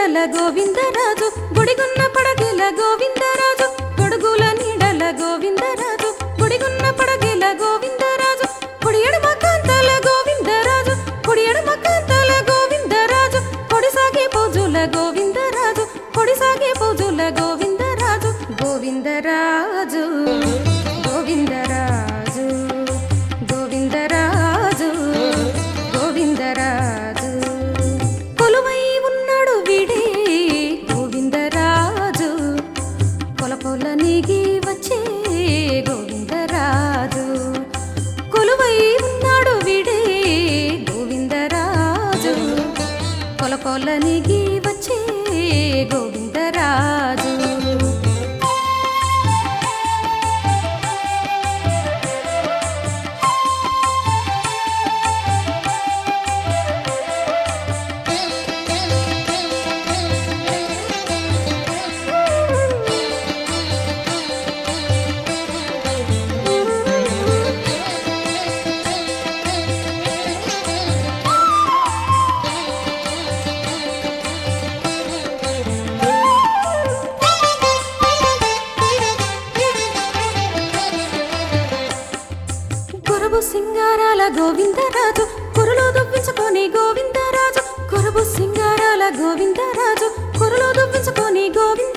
నీడల గోవిందరాజు గుడిగున్న పడగల గోవిందరాజు గొడుగుల నీడల గోవిందరాజు గుడిగున్న పడగల గోవిందరాజు కుడి ఎడమ కాంతాల గోవిందరాజు కుడి ఎడమ కాంతాల గోవిందరాజు కొడి సాగే పూజుల గోవిందరాజు కొడి సాగే పూజుల గోవిందరాజు గోవిందరాజు గోవిందరాజు గోవిందరాజు గోవిందరాజు కొలువై ఉన్నాడు వీడే గోవిందరాజు పొల పొల నీగి వచ్చే గోవిందరాజు కొలువై ఉన్నాడు వీడే గోవిందరాజు పొల పొల నీగి వచ్చే గోవిందరాజు కొరబు సింగారాల గోవిందరాజు కురులో దువ్వించుకొని గోవిందరాజు కొరబు సింగారాల గోవిందరాజు కురులో దువ్వించుకొని గోవింద